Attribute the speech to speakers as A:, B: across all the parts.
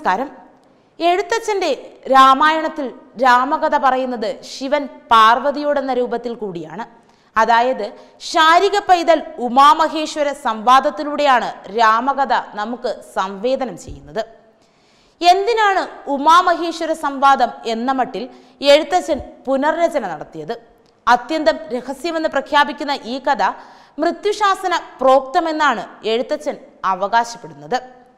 A: നമസ്കാരം എഴുത്തച്ഛൻ്റെ രാമായണത്തിൽ രാമകഥ പറയുന്നത് ശിവൻ പാർവതിയോടെന്ന രൂപത്തിൽ കൂടിയാണ് അതായത് ശാരിക പൈതൽ ഉമാമഹേശ്വര സംവാദത്തിലൂടെയാണ് രാമകഥ നമുക്ക് സംവേദനം ചെയ്യുന്നത് എന്തിനാണ് ഉമാമഹേശ്വര സംവാദം എന്ന മട്ടിൽ എഴുത്തച്ഛൻ പുനർരചന നടത്തിയത് അത്യന്തം രഹസ്യമെന്ന് പ്രഖ്യാപിക്കുന്ന ഈ കഥ മൃത്യുശാസന പ്രോക്തമെന്നാണ് എഴുത്തച്ഛൻ അവകാശപ്പെടുന്നത്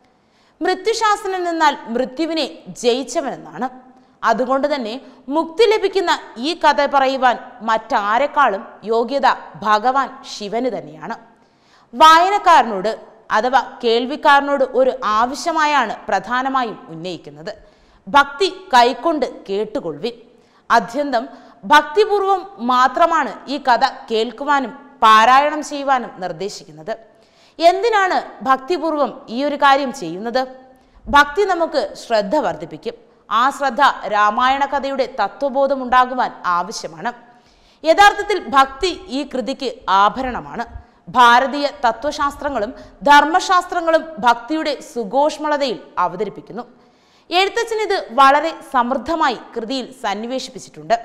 A: മൃത്യുശാസനം നിന്നാൽ മൃത്യുവിനെ ജയിച്ചവനെന്നാണ് അതുകൊണ്ട് തന്നെ മുക്തി ലഭിക്കുന്ന ഈ കഥ പറയുവാൻ മറ്റാരെക്കാളും യോഗ്യത ഭഗവാൻ ശിവന് തന്നെയാണ് വായനക്കാരനോട് അഥവാ കേൾവിക്കാരനോട് ഒരു ആവശ്യമായാണ് പ്രധാനമായും ഉന്നയിക്കുന്നത് ഭക്തി കൈക്കൊണ്ട് കേട്ടുകൊള്ളുവിൻ അത്യന്തം ഭക്തിപൂർവം മാത്രമാണ് ഈ കഥ കേൾക്കുവാനും പാരായണം ചെയ്യുവാനും നിർദ്ദേശിക്കുന്നത് എന്തിനാണ് ഭക്തിപൂർവം ഈ ഒരു കാര്യം ചെയ്യുന്നത് ഭക്തി നമുക്ക് ശ്രദ്ധ വർദ്ധിപ്പിക്കും ആ ശ്രദ്ധ രാമായണ കഥയുടെ തത്വബോധം ഉണ്ടാകുവാൻ ആവശ്യമാണ് യഥാർത്ഥത്തിൽ ഭക്തി ഈ കൃതിക്ക് ആഭരണമാണ് ഭാരതീയ തത്വശാസ്ത്രങ്ങളും ധർമ്മശാസ്ത്രങ്ങളും ഭക്തിയുടെ സുഘോഷ്മളതയിൽ അവതരിപ്പിക്കുന്നു എഴുത്തച്ഛൻ ഇത് വളരെ സമൃദ്ധമായി കൃതിയിൽ സന്നിവേശിപ്പിച്ചിട്ടുണ്ട്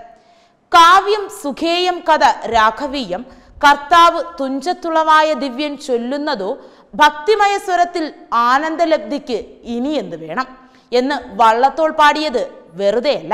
A: കാവ്യം സുഖേയം കഥ രാഘവീയം കർത്താവ് തുഞ്ചത്തുളവായ ദിവ്യൻ ചൊല്ലുന്നതോ ഭക്തിമയ സ്വരത്തിൽ ആനന്ദലബ്ധിക്ക് ഇനി എന്ത് വേണം എന്ന് വള്ളത്തോൾ പാടിയത് വെറുതെയല്ല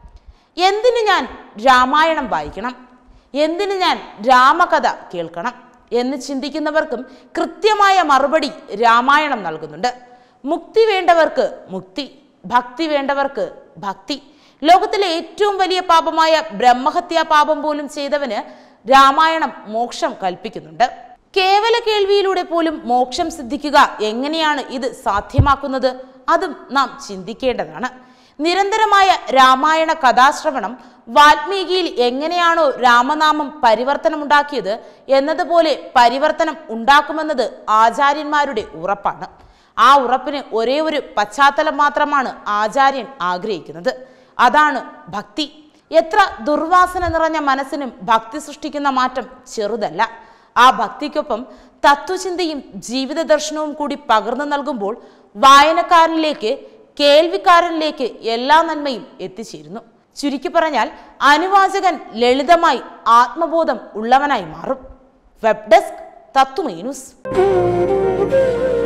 A: എന്തിന് ഞാൻ രാമായണം വായിക്കണം എന്തിന് ഞാൻ രാമകഥ കേൾക്കണം എന്ന് ചിന്തിക്കുന്നവർക്കും കൃത്യമായ മറുപടി രാമായണം നൽകുന്നുണ്ട് മുക്തി വേണ്ടവർക്ക് മുക്തി ഭക്തി വേണ്ടവർക്ക് ഭക്തി ലോകത്തിലെ ഏറ്റവും വലിയ പാപമായ ബ്രഹ്മഹത്യാ പാപം പോലും ചെയ്തവന് രാമായണം മോക്ഷം കൽപ്പിക്കുന്നുണ്ട് കേവല കേൾവിയിലൂടെ പോലും മോക്ഷം സിദ്ധിക്കുക എങ്ങനെയാണ് ഇത് സാധ്യമാക്കുന്നത് അതും നാം ചിന്തിക്കേണ്ടതാണ് നിരന്തരമായ രാമായണ കഥാശ്രവണം വാൽമീകിയിൽ എങ്ങനെയാണോ രാമനാമം പരിവർത്തനമുണ്ടാക്കിയത് എന്നതുപോലെ പരിവർത്തനം ഉണ്ടാക്കുമെന്നത് ആചാര്യന്മാരുടെ ഉറപ്പാണ് ആ ഉറപ്പിന് ഒരേ ഒരു പശ്ചാത്തലം മാത്രമാണ് ആചാര്യൻ ആഗ്രഹിക്കുന്നത് അതാണ് ഭക്തി എത്ര ദുർവാസന നിറഞ്ഞ മനസ്സിനും ഭക്തി സൃഷ്ടിക്കുന്ന മാറ്റം ചെറുതല്ല ആ ഭക്തിക്കൊപ്പം തത്വചിന്തയും ജീവിത ദർശനവും കൂടി പകർന്നു നൽകുമ്പോൾ വായനക്കാരനിലേക്ക് കേൾവിക്കാരനിലേക്ക് എല്ലാ നന്മയും എത്തിച്ചേരുന്നു ചുരുക്കി പറഞ്ഞാൽ അനുവാചകൻ ലളിതമായി ആത്മബോധം ഉള്ളവനായി മാറും വെബ് ഡെസ്ക് തത്വമേ ന്യൂസ്